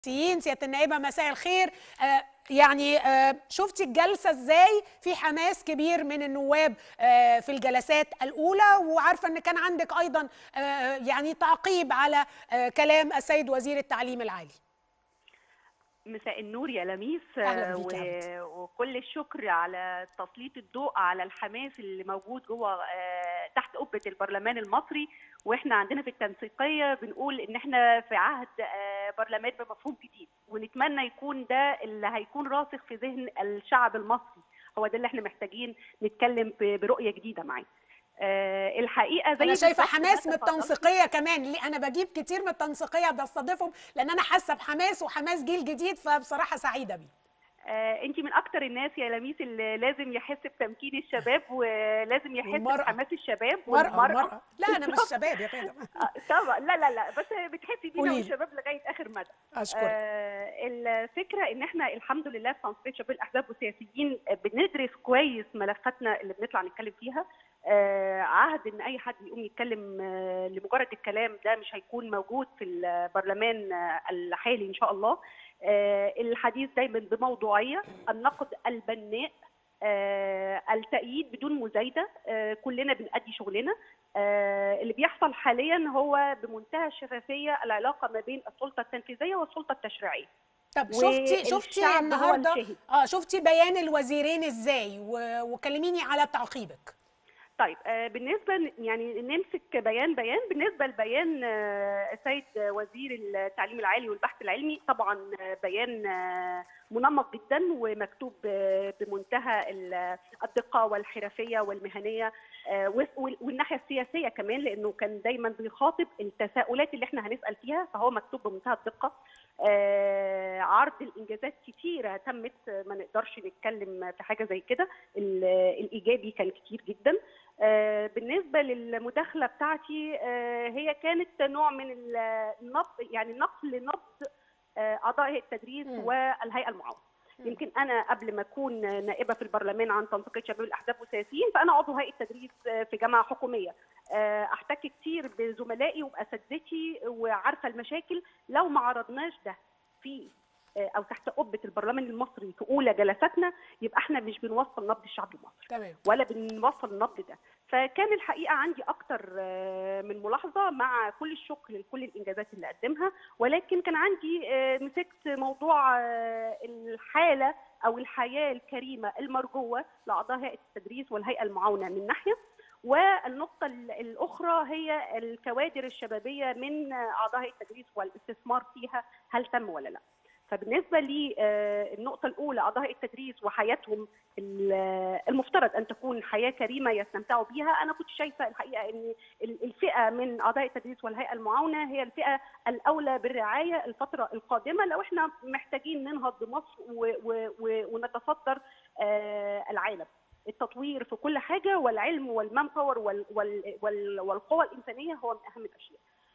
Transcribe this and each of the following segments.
سيين سياده النائبه مساء الخير آه يعني آه شفتي الجلسه ازاي في حماس كبير من النواب آه في الجلسات الاولى وعارفه ان كان عندك ايضا آه يعني تعقيب على آه كلام السيد وزير التعليم العالي مساء النور يا لميس أهلاً و... بيك يا حبيبتي. وكل الشكر على تسليط الضوء على الحماس اللي موجود جوه آه، تحت قبه البرلمان المصري واحنا عندنا في التنسيقيه بنقول ان احنا في عهد آه، برلمان بمفهوم جديد ونتمنى يكون ده اللي هيكون راسخ في ذهن الشعب المصري هو ده اللي احنا محتاجين نتكلم ب- برؤيه جديده معاه آه، الحقيقه زي انا شايفه بالظبط حماس ما من تفضلتي. التنسيقيه كمان ليه انا بجيب كتير من التنسيقيه بستضيفهم لان انا حاسه بحماس وحماس جيل جديد فبصراحه سعيده بيه آه، انت من اكتر الناس يا لميس اللي لازم يحس بتمكين الشباب ولازم يحس والمرأة. بحماس الشباب مرأة والمرأة مرأة لا انا مش شباب يا فندم آه، طبعا لا لا لا بس بتحسي بينا قوليلي. والشباب لغايه اخر مدى اشكرك آه الفكره ان احنا الحمد لله في تنسيقيه شباب الاحزاب والسياسيين آه، بندرس كويس ملفاتنا اللي بنطلع نتكلم فيها آه عهد ان اي حد يقوم يتكلم آه لمجرد الكلام ده مش هيكون موجود في البرلمان آه الحالي ان شاء الله آه الحديث دايما بموضوعيه النقد البناء آه التأييد بدون مزايدة آه كلنا بنأدي شغلنا آه اللي بيحصل حاليا هو بمنتهى الشفافية العلاقة ما بين السلطة التنفيذية والسلطة التشريعية طب شفتي شفتي والشعب هو النهارده الشاهد. اه شفتي بيان الوزيرين ازاي و- وكلميني على تعقيبك طيب آه، بالنسبه ل- يعني نمسك بيان بيان بالنسبه لبيان آه، السيد وزير التعليم العالي والبحث العلمي طبعا آه، بيان آه، منمق جدا ومكتوب آه، بمنتهى ال- الدقه والحرفيه والمهنيه آه، وال- وال- والناحيه السياسيه كمان لانه كان دايما بيخاطب التساؤلات اللي احنا هنسال فيها فهو مكتوب بمنتهى الدقه آه، عرض الانجازات كتيره تمت آه، ما نقدرش نتكلم في حاجه زي كده ال- الايجابي كان كتير جدا آه، بالنسبه للمداخله بتاعتي آه، هي كانت نوع من ال- النبض يعني نقل نبض آه، اعضاء هيئه التدريس مم. والهيئه المعاونه مم. يمكن انا قبل ما اكون نائبه في البرلمان عن تنسيقيه شباب الاحزاب والسياسيين فانا عضو هيئه تدريس آه، في جامعه حكوميه آه، احتك كتير بزملائي وباساتذتي وعارفه المشاكل لو ما عرضناش ده في آه، او تحت قبه البرلمان المصري في اولى جلساتنا يبقى احنا مش بنوصل نبض الشعب المصري تمام ولا بنوصل النبض ده فكان الحقيقه عندي اكتر آه، من ملاحظه مع كل الشكر لكل الانجازات اللي قدمها ولكن كان عندي آه، مسكت موضوع آه، الحاله او الحياه الكريمه المرجوه لاعضاء هيئه التدريس والهيئه المعاونه من ناحيه والنقطة ال- الأخرى هي الكوادر الشبابية من أعضاء هيئة التدريس والاستثمار فيها هل تم ولا لا؟ فبالنسبة لي آه، النقطة الأولى أعضاء هيئة التدريس وحياتهم ال- المفترض ان تكون حياه كريمه يستمتعوا بيها انا كنت شايفه الحقيقه ان ال- الفئه من اعضاء التدريس والهيئه المعاونه هي الفئه الاولى بالرعايه الفتره القادمه لو احنا محتاجين ننهض بمصر و- و- و- ونتصدر آه، العالم التطوير في كل حاجه والعلم والمان باور وال- وال- وال- والقوى الانسانيه هو من اهم الاشياء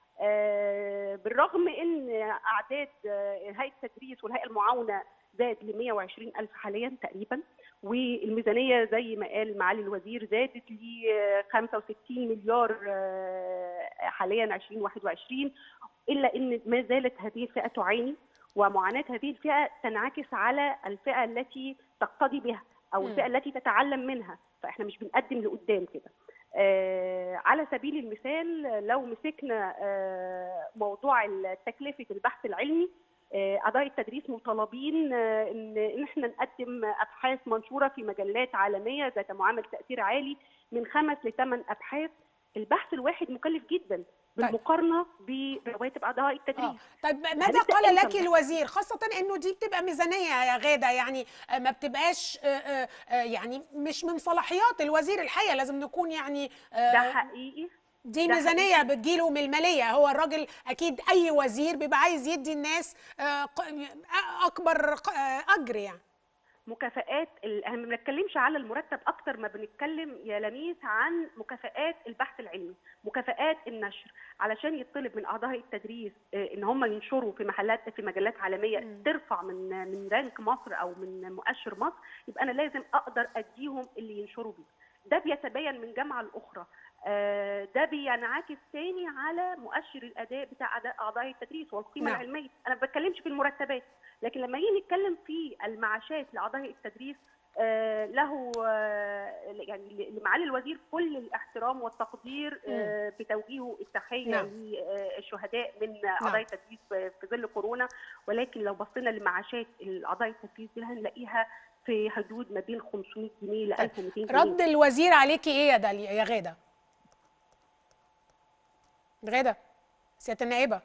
آه، بالرغم ان اعداد آه، هيئه التدريس والهيئه المعاونه زاد ل 120 الف حاليا تقريبا والميزانيه زي ما قال معالي الوزير زادت ل 65 مليار آه، حاليا 2021 الا ان ما زالت هذه الفئه تعاني ومعاناه هذه الفئه تنعكس على الفئه التي تقتدي بها او مم. الفئه التي تتعلم منها فاحنا مش بنقدم لقدام كده آه، على سبيل المثال لو مسكنا آه، موضوع تكلفه البحث العلمي آه، اعضاء التدريس مطالبين آه، ان إن احنا نقدم ابحاث منشوره في مجلات عالميه ذات معامل تاثير عالي من خمس لثمان ابحاث البحث الواحد مكلف جدا بالمقارنه برواتب اعضاء التدريس اه طيب ماذا هنبدأ قال إمتى لك مثلاً؟ الوزير خاصة انه دي بتبقى ميزانية يا غادة يعني آه، ما بتبقاش آه، آه، آه، يعني مش من صلاحيات الوزير الحقيقة لازم نكون يعني آه، ده حقيقي دي ده ميزانية بتجيله من المالية هو الراجل أكيد أي وزير بيبقى عايز يدي الناس آه، ق- أكبر ق- آه، أجر يعني مكافآت ال- احنا ما بنتكلمش على المرتب اكتر ما بنتكلم يا لميس عن مكافآت البحث العلمي مكافآت النشر علشان يطلب من اعضاء التدريس آه، ان هم ينشروا في محلات في مجلات عالميه مم. ترفع من من رانك مصر او من مؤشر مصر يبقى انا لازم اقدر اديهم اللي ينشروا بيه ده بيتبين من جامعه لاخرى آه، ده بينعكس تاني على مؤشر الاداء بتاع أداء اعضاء التدريس والقيمه نعم. العلميه انا ما بتكلمش في المرتبات لكن لما نيجي نتكلم في المعاشات لاعضاء التدريس آه، له آه، يعني لمعالي الوزير كل الاحترام والتقدير آه، بتوجيهه التحيه نعم. للشهداء من اعضاء التدريس في في ظل كورونا ولكن لو بصينا لمعاشات اعضاء التدريس دي هنلاقيها في حدود ما بين 500 جنيه ل 1200 جنيه رد الوزير عليكي ايه يا داليا يا غاده غاده سياده النائبه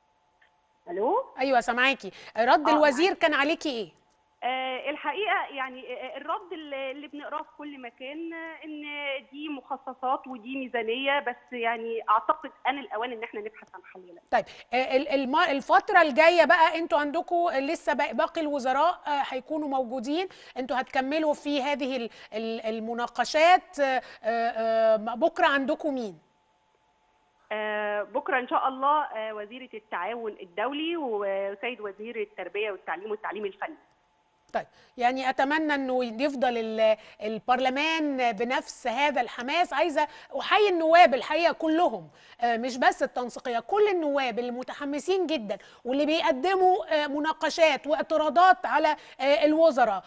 الو ايوه سامعاكي رد آه، الوزير كان عليكي ايه آه، الحقيقه يعني آه، الرد اللي اللي بنقراه في كل مكان آه، ان دي مخصصات ودي ميزانيه بس يعني اعتقد ان الاوان ان احنا نبحث عن حل لها. طيب آه، ال- الم- الفترة الجاية بقى انتوا عندكم لسه باقي باقي الوزراء آه، هيكونوا موجودين انتوا هتكملوا في هذه ال- ال- المناقشات آه، آه، بكرة عندكم مين؟ آه، بكره ان شاء الله آه، وزيره التعاون الدولي وسيد وزير التربيه والتعليم والتعليم الفني. طيب يعني اتمنى انه يفضل ال- البرلمان بنفس هذا الحماس عايزه احيي النواب الحقيقه كلهم آه، مش بس التنسيقيه كل النواب اللي متحمسين جدا واللي بيقدموا آه، مناقشات واعتراضات على آه، الوزراء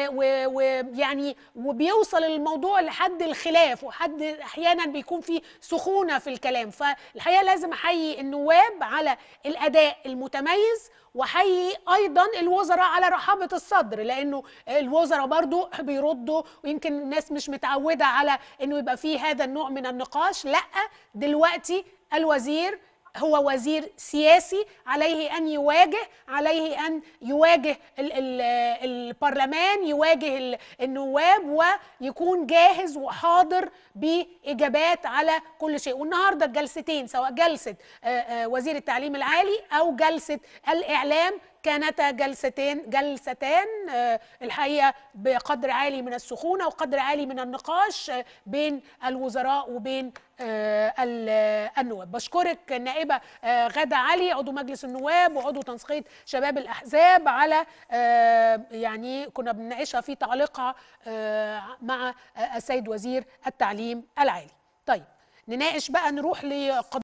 ويعني وبيوصل الموضوع لحد الخلاف وحد احيانا بيكون في سخونه في الكلام فالحقيقه لازم احيي النواب على الاداء المتميز وحيي ايضا الوزراء على رحابه الصدر لانه الوزراء برضو بيردوا ويمكن الناس مش متعوده على انه يبقى فيه هذا النوع من النقاش لا دلوقتي الوزير هو وزير سياسي عليه ان يواجه عليه ان يواجه ال ال البرلمان يواجه ال- النواب ويكون جاهز وحاضر باجابات على كل شيء والنهارده الجلستين سواء جلسه آه، آه، وزير التعليم العالي او جلسه الاعلام كانتا جلستين جلستان آه، الحقيقه بقدر عالي من السخونه وقدر عالي من النقاش آه، بين الوزراء وبين آه، ال- آه، النواب بشكرك النائبه آه، غاده علي عضو مجلس النواب وعضو تنسيقيه شباب الاحزاب على آه، يعني كنا بنناقشها في تعليقها آه، مع آه، السيد وزير التعليم العالي طيب نناقش بقى نروح لقضيه